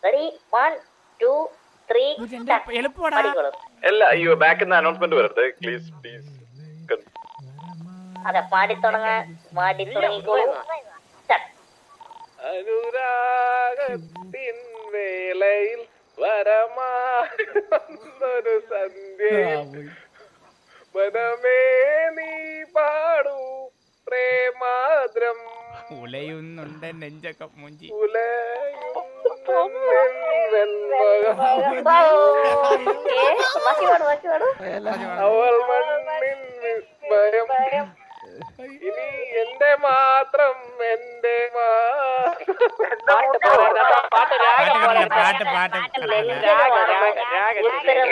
Ready one two three എന്റെ എളുപ്പമാടാ പഠിക്കോളൂ അല്ല അയ്യോ ബാക്കിൽ നിന്ന് അനൗൺസ്മെന്റ് വരട്ടെ പ്ലീസ് പ്ലീസ് അതെ പാടി തുടങ്ങാൻ പാടി തുടങ്ങിക്കോളൂ Start. അനുരാഗത്തിൻ വേളയിൽ വരമായൊരു സന്ധ്യയിൽ മനമേ നീ പാടൂ പ്രേമാദ്രം ഉലയുന്നുണ്ട് നെഞ്ചൊക്കെ മുഞ്ചി ഏ, ബാക്കി പാടു ബാക്കി പാടു അവൾ മണ്ണിൽ വിസ്മയം ഇനി എന്റെ മാത്രം എന്റെ പാട്ട് പറഞ്ഞില്ല, പാട്ട് പാട്ട് ഉത്തരം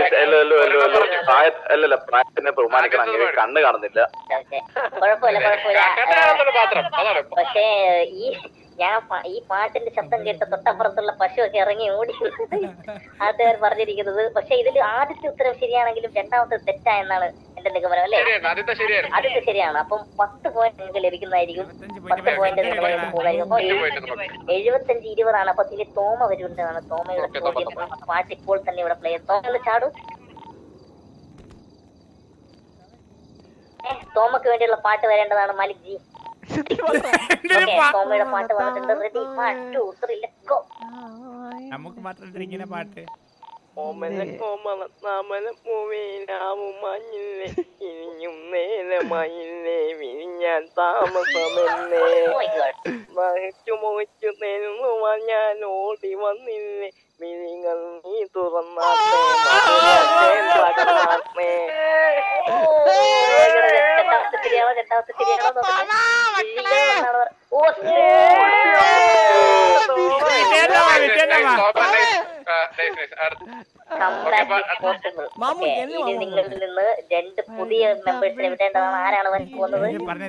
അല്ലല്ല പ്രായത്തിനെ ബഹുമാനിക്കണം അങ്ങനെ കണ്ണ് കാണുന്നില്ല ഓക്കേ. കുഴപ്പമില്ല കുഴപ്പമില്ല പാത്രം അതാണ് പക്ഷേ ഈ ഞാൻ പ- ഈ പാട്ടിന്റെ ശബ്ദം കേട്ട് തൊട്ടപ്പുറത്തുള്ള പശുവൊക്കെ ഇറങ്ങി ഓടി ആൾക്കാർ പറഞ്ഞിരിക്കുന്നത് പക്ഷെ ഇതിൽ ആദ്യത്തെ ഉത്തരം ശരിയാണെങ്കിലും രണ്ടാമത്തെ തെറ്റായെന്നാണ് എന്റെ നിഗമനം അല്ലേ ആദ്യത്തെ ശരിയായിരുന്നു ആദ്യത്തെ ശരിയാണ് അപ്പം പത്ത് പോയിന്റ് നിങ്ങൾക്ക് ലഭിക്കുന്നതായിരിക്കും പത്ത് പോയിന്റ് നിങ്ങളിലേക്ക് പോകുന്നതായിരിക്കും അപ്പൊ എഴുപത്തഞ്ച് ഇരുപതാണ് അപ്പൊ ഇതിൽ തോമ വരുന്നതാണ് തോമയുടെ ചോദ്യം പാട്ട് ഇപ്പോൾ തന്നെ ഇവിടെ പ്ലേ തോമ ഒന്ന് ചാടു ഏ, തോമക്ക് വേണ്ടിയുള്ള പാട്ട് വരേണ്ടതാണ് മാലിക് ജി ഓക്കെ തോമയുടെ പാട്ട് വന്നിട്ടുണ്ട് ready one two three let's go നമുക്ക് മാത്രം ഇങ്ങനെ പാട്ട് ഓമന കോമള നാമന മൂവേനാവും മഞ്ഞില്ലേ ഇനിയും നേരമായില്ലേ വിരിഞ്ഞാൻ താമസമെന്നേ മൈ ഗോഡ് വഹിച്ചു മോഹിച്ചു തരുന്നുവാൻ ഞാൻ ഓടി വന്നില്ലേ മിഴികൾ നീ തുറന്നാട്ടെ മധുരത്തെ പകർന്നാട്ടെ. രണ്ടാമത്തെ ശരിയാണോ രണ്ടാമത്തെ ശരിയാണോ നോക്കട്ടെ. ഇല്ല എന്നാണ് പറ- ഓ, വിജയണ്ണ വിജയണ്ണ comeback is possible. Okay, ഇനി നിങ്ങളിൽ നിന്ന് രണ്ട് പുതിയ മെമ്പേഴ്സിനെ വിടേണ്ടതാണ് ആരാണ് വരാൻ പോകുന്നത്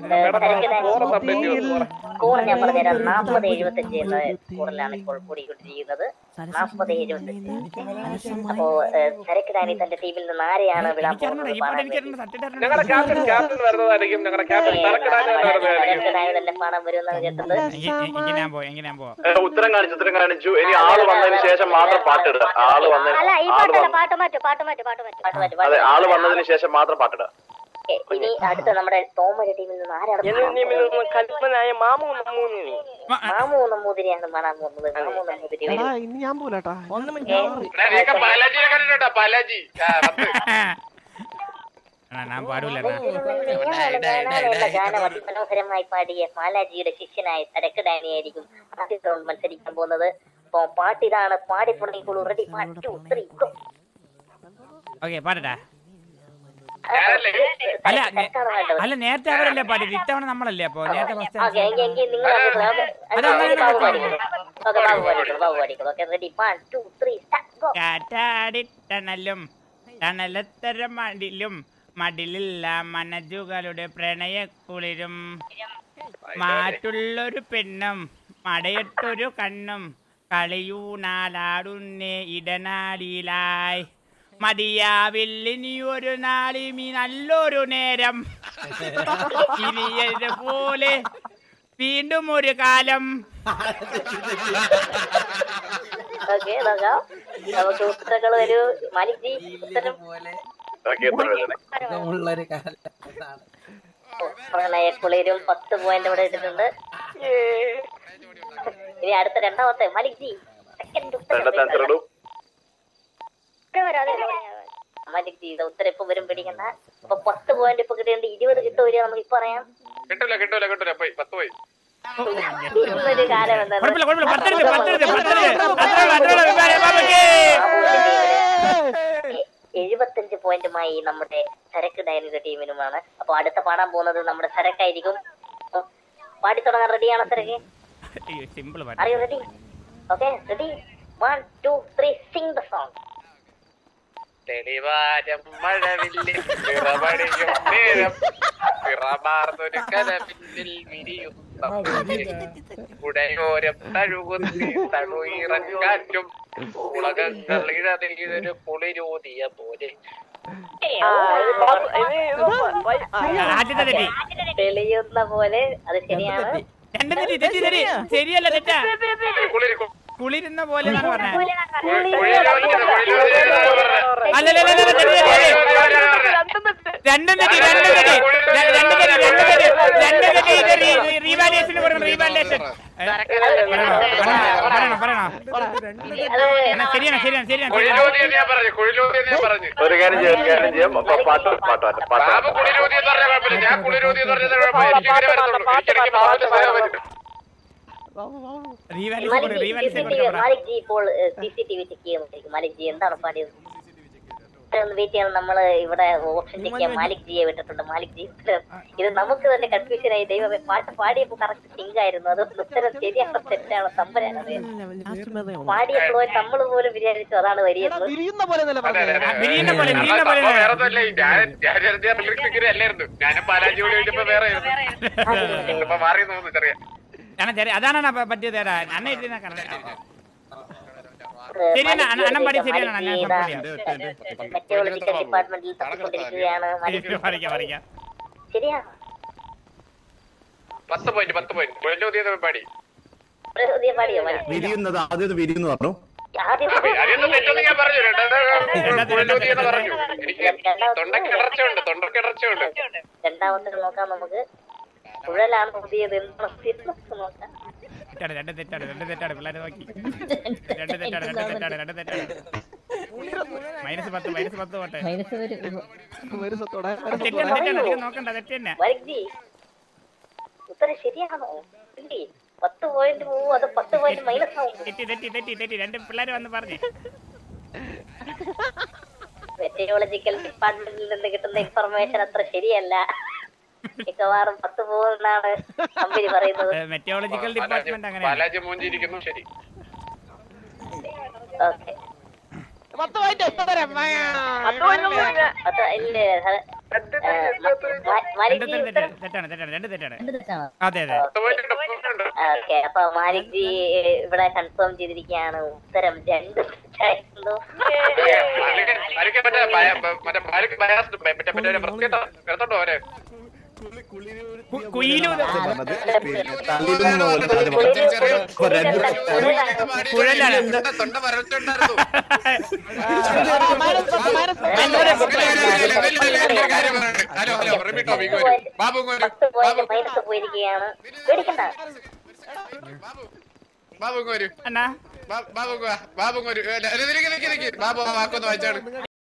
സ്കോർ ഞാൻ പറഞ്ഞുതരാം നാൽപ്പത് എഴുപത്തഞ്ച് എന്ന സ്കോറിലാണ് ഇപ്പോൾ കൂടിക്കൊണ്ടിരിക്കുന്നത് നാൽപ്പത് എഴുപത്തഞ്ച് അപ്പോ സരക്ക് ഡാനി തന്റെ ടീമിൽ നിന്ന് ആരെയാണ് വിടാൻ എനിക്കറിഞ്ഞൂടാ ഈ പാട്ട് എനിക്കറിഞ്ഞൂടാ സത്യം ഞങ്ങളുടെ ക്യാപ്റ്റൻ ക്യാപ്റ്റൻ വരുന്നതായിരിക്കും ഞങ്ങളുടെ ക്യാപ്റ്റൻ തലക്കിടാൻ വരുന്നതായിരിക്കും സരക്ക് ഡാനി തന്നെ പാടാൻ വരുമെന്നാണ് കേട്ടത് എങ്ങനെ ഞാൻ പോവാം എങ്ങനെ ഞാൻ പോവാം ഏ, ഉത്തരം കാണിച്ചു ഉത്തരം കാണിച്ചു ഇനി ആള് വന്നതിന് ശേഷം മാത്രം പാട്ടിടുക ആള് വന്ന അല്ല ഈ ആള് പാട്ടല്ല വന്ന പാട്ട് മാറ്റു പാട്ട് മാറ്റു പാട്ട് മാറ്റു പാട്ട് മാറ്റി അതെ പാട്ട് ആള് വന്നതിന് ശേഷം മാത്രം പാട്ടിടുക Okay, ഇനി അടുത്ത നമ്മുടെ തോമന്റെ ടീമിൽ നിന്ന് ആരാണ് എന്റെ പാടാൻ ടീമിൽ പോകുന്നത്? നിന്ന് കൽപ്പനായ മാമു നമ്മൂന്നിനി മാമു നമ്പൂതിരിയാണ് പാടാൻ പോകുന്നത് മാമു നമ്പൂതിരി വരും ഇനി ഞാൻ പോലാട്ടാ ബാലാജിയെ കണ്ടിട്ടുണ്ടോ ബാലാജി ഞാൻ പാടൂല ഗാനം അതിമനോഹരമായി പാടിയ ബാലാജിയുടെ ശിഷ്യനായ സരക്ക് ഡാനിയായിരിക്കും ആദ്യത്തെ റൗണ്ട് മത്സരിക്കാൻ പോകുന്നത് അപ്പൊ പാട്ട് ഇതാണ് പാടി തുടങ്ങിക്കോളൂ ready one two three go okay പാടട്ടാ അല്ല നേ- അല്ല നേരത്തെ അവരല്ലേ പാടിയത് ഇത്തവണ നമ്മളല്ലേ അപ്പൊ നേരത്തെ ഫസ്റ്റ് ഓക്കെ എങ്കിൽ എങ്കിൽ നിങ്ങൾ അത് അങ്ങനെ ബാബു പാടിക്കോളൂ ഓക്കെ ബാബു പാടിക്കോളൂ ബാബു പാടിക്കോളൂ okay ready one two three start go കാറ്റാടിട്ടണലും തണലത്തര മടിലും മടിലില്ല മനജുകളുടെ പ്രണയക്കുളിരും മാറ്റുള്ളൊരു പെണ്ണും മടയട്ടൊരു കണ്ണും കളിയൂണാലാടുന്നേ ഇടനാടിയിലായി മതിയാവില്ലിനിയൊരു നാളിമി നല്ലൊരു നേരം ഇനിയത് പോലെ വീണ്ടും ഒരു കാലം ഓക്കെ നോക്കാം നമുക്ക് ഉത്തരങ്ങൾ വരൂ മാലിക് ജി ഉത്തരം ഓക്കെ ഉത്തരം എഴുതണേ പ്രണയക്കുളിരും പത്ത് പോയിന്റ് ഇവിടെ ഇട്ടിട്ടുണ്ട് ഇനി അടുത്ത രണ്ടാമത്തെ മാലിക് ജി സെക്കൻഡ് രണ്ടത്തെ ആൻസർ ഇടൂ മാലിക് ജി ഇത് ഉത്തരം ഇപ്പൊ വരും പിടിക്കണ്ട അപ്പൊ പത്ത് പോയിന്റ് ഇപ്പൊ കിട്ടിയുണ്ട് ഇരുപത് കിട്ടുമോ നമുക്ക് ഇപ്പൊ പറയാം കിട്ടൂല കിട്ടൂല കിട്ടൂല പോയി പത്ത് പോയി ഇന്നൊരു കാലം എന്താണ് കുഴപ്പമില്ല കുഴപ്പമില്ല പത്തെടുത്ത് പത്തെടുത്ത് പത്തെടുത്ത് അത്രയുള്ള അത്രയുള്ള വിമാനം ബാബയ്ക്ക് എഴുപത്തഞ്ച് പോയിന്റുമായി നമ്മുടെ സരക്ക് ഡയനിയുടെ ടീമിനുമാണ് അപ്പൊ അടുത്ത പാടാൻ പോകുന്നത് നമ്മുടെ സരക്കായിരിക്കും അപ്പൊ പാടി തുടങ്ങാൻ റെഡിയാണോ സരക്ക് അയ്യോ സിമ്പിൾ Are പാട്ട് you ready? Okay, ready? One, two, three, sing the song. തെളിവാരം മഴവില്ലിൽ പിറപടിയും നേരം പിറമാർന്നൊരു കലപിന്നിൽ വിരിയുന്ന ഉടയോരം തഴുകുന്നി തണുയിറങ്ങാറ്റും ഉലകങ്ങൾ ഇഴതെയ്തൊരു കുളിരൂതിയ പോലെ ആദ്യത്തെ തെറ്റി തെളിയുന്ന പോലെ അത് ശരിയാണ് രണ്ടും തെറ്റി തെറ്റി തെറ്റി ശരിയല്ല തെറ്റാ കുളിരി കുളിരുന്ന പോലെ എന്നാണ് പറഞ്ഞത് കുഴിയിലോതിക്കുന്നത്, കുഴിയിലോതിക്കുന്നത് പറഞ്ഞത്. അല്ലല്ല രണ്ടും തെറ്റി രണ്ടും തെറ്റി ര- രണ്ടും തെറ്റി രണ്ടും തെറ്റി രണ്ടും തെറ്റി ഇത് റീ- റീവാലുവേഷന് കൊടുക്കണം റീവാലുവേഷൻ ഏ, പറയണോ പറയണോ പറയണോ എന്നാ ശരിയാണ് ശരിയാണ് ശരിയാണ് ശരിയാണ് കുഴിലോതിയെന്ന് ഞാൻ പറഞ്ഞു കുഴിലോതിയെന്ന് ഞാൻ പറഞ്ഞു ഒരു കാര്യം ചെയ്യാം ഒരു കാര്യം ചെയ്യാം അപ്പൊ പാട്ട് പാട്ട് പാട്ട് പാട്ട് ബാബു കുളിലോതി എന്ന് പറഞ്ഞ കുഴപ്പമില്ല ഞാൻ കുളിലോതി എന്ന് പറഞ്ഞത് കുഴപ്പമില്ല എനിക്ക് ഇങ്ങനെ വരത്തുള്ളൂ എനിക്കിടയ്ക്ക് ബാബുവിന്റെ സഹായം വരും റീവാലുവേഷൻ കൊടുക്കണം റീവാലുവേഷൻ CCTV കൊടുക്കണം മാലിക് ജി ഇപ്പോൾ C C T V check ചെയ്യുമ്പോഴേക്കും മാലിക് ജി എന്താണ് പാടിയത് ഒന്ന് വെയിറ്റ് ചെയ്യണം നമ്മള് ഇവിടെ ഓപ്ഷൻ ചെക്ക് ചെയ്യാൻ മാലിക് ജിയെ വിട്ടിട്ടുണ്ട് മാലിക് ജി ഉത്തരം ഇത് നമുക്ക് തന്നെ കൺഫ്യൂഷൻ ആയി ദൈവമേ പാട്ട് പാടിയപ്പോ കറക്റ്റ് സിങ്ക് ആയിരുന്നു അത് ഉത്തരം ശരിയാണോ തെറ്റാണോ തമ്പരാണ് പാടിയ ഫ്ലോ നമ്മൾ പോലും വിചാരിച്ചു അതാണ് വരിയെന്ന് വിരിയുന്ന പോലെ എന്നല്ല അതെ, അതെ, പറഞ്ഞത് അതെ. വിരിയുന്ന പോലെ, അല്ല, വിരിയുന്ന പോലെ. സംഭവം വേറെ ഒന്നുമല്ല. ഞാൻ ഞാൻ ചെറുതിയ lyrics ഇങ്ങനെ അല്ലായിരുന്നു ഞാനും പാലാജി കൂടി കഴിഞ്ഞപ്പോ വേറെ ആയിരുന്നു. ഇപ്പൊ മാറി തോന്നുന്നു ചെറിയ കാരണം ചെറിയ അതാണ് അണ്ണാ പറ്റിയത് ഏടാ അണ്ണ ഇരുന്ന കാരണം ശരിയാണ് അണ്ണ- അണ്ണൻ പാടി ശരിയാണ് അണ്ണൻ സപ്പോർട്ട് ചെയ്യാം മെറ്റോളജിക്കൽ ഡിപ്പാർട്ട്മെന്റിൽ തപ്പിക്കൊണ്ടിരിക്കുകയാണ് മാലിക് ജി. പഠിക്കാം പഠിക്കാം ശരിയാ പത്ത് പോയിന്റ് പത്ത് പോയിന്റ് കുഴലോതി എന്ന് പാടി ഒരു പുതിയ പാടിയോ മാലിക് ജി? വിരിയുന്നത് ആദ്യം വിരിയുന്നു പറഞ്ഞു ആദ്യം അതൊന്നും തെറ്റൊന്നും ഞാൻ പറഞ്ഞു രണ്ടാമത് കുഴലോതി എന്ന് പറഞ്ഞു എനിക്ക് തൊണ്ടക്ക് ഇടർച്ചയുണ്ട് തൊണ്ടക്ക് ഇടർച്ചയുണ്ട് രണ്ടാമത്തെ നോക്കാം നമുക്ക് കുഴലാണ് പുതിയത് എന്താണ് പുതിയത് നമുക്ക് നോക്കാം തെറ്റാണ് രണ്ട് തെറ്റാണ് രണ്ട് തെറ്റാണ് പിള്ളേരെ നോക്കി രണ്ട് തെറ്റാണ് രണ്ട് തെറ്റാണ് രണ്ട് തെറ്റാണ് മൈനസ് പത്ത് മൈനസ് പത്ത് പോട്ടെ വരുസത്തോടെ തെറ്റാണ് തെറ്റാണ് അധികം നോക്കണ്ട തെറ്റ് തന്നെ വൈദ്യി ഉത്തരം ശരിയാണോ ഇല്ലേ പത്ത് പോയിന്റ് പോവും അത് പത്ത് പോയിന്റ് മൈനസ് ആവും തെറ്റി തെറ്റി തെറ്റി തെറ്റി രണ്ട് പിള്ളേര് വന്ന് പറഞ്ഞു മെറ്റീരിയോളജിക്കൽ ഡിപ്പാർട്ട്മെന്റിൽ നിന്ന് കിട്ടുന്ന ഇൻഫർമേഷൻ അത്ര ശരിയല്ല മിക്കവാറും പത്ത് പോകുന്നാണ് കമ്പനി പറയുന്നത് മെറ്റോളജിക്കൽ പാലാജി ഡിപ്പാർട്ട്മെന്റ് അങ്ങനെയാണ് പാലാജി മൂഞ്ചിരിക്കുന്നു ശരി ഓക്കെ പത്ത് പോയിന്റ് എത്ര തരാം അത് ഇല്ലേ മാലിക് രണ്ട് ജി തെറ്റ് ഉത്തരം തെറ്റാണ് തെറ്റാണ് രണ്ട് തെറ്റാണ് അതെ അതെ പത്ത് പോയിന്റ് ഉണ്ട് point ഉണ്ട് ഓക്കെ അപ്പൊ മാലിക് ജി ഇവിടെ കൺഫേം ചെയ്തിരിക്കുകയാണ് ഉത്തരം രണ്ട് തെറ്റായിരുന്നു അല്ലെങ്കിൽ എനിക്ക് മറ്റേ ഭയ- മറ്റേ ബാലിക്ക് ബയാസ്ഡ് മറ്റേ മറ്റേ ഒരു വൃത്തികെട്ട എടുത്തോണ്ടോ അവരെ കു- കുയിലു തള്ളിയിരുന്നു പോലെ ആദ്യം പറഞ്ഞു. അപ്പൊ രണ്ട് കുഴലാണ് തൊണ്ട വരച്ചുണ്ടായിരുന്നു ഹലോ ഹലോ റിമീട്ടോ ഇങ്ങ് വരൂ. ബാബു ഇങ്ങ് വരൂ. പത്ത് ബാബു പോയിന്റ് മൈനസ് പോയിരിക്കുകയാണ് പേടിക്കണ്ട ബാബു ബാബു ഇങ്ങ് വരൂ അണ്ണാ ബാ- ബാബു ഇങ്ങ് വാ. ബാബു ഇങ്ങ് വരൂ ഏ, നിക്ക് നിക്ക് നിക്ക് ബാബു ആ വാക്കൊന്ന് വായിച്ചാണ്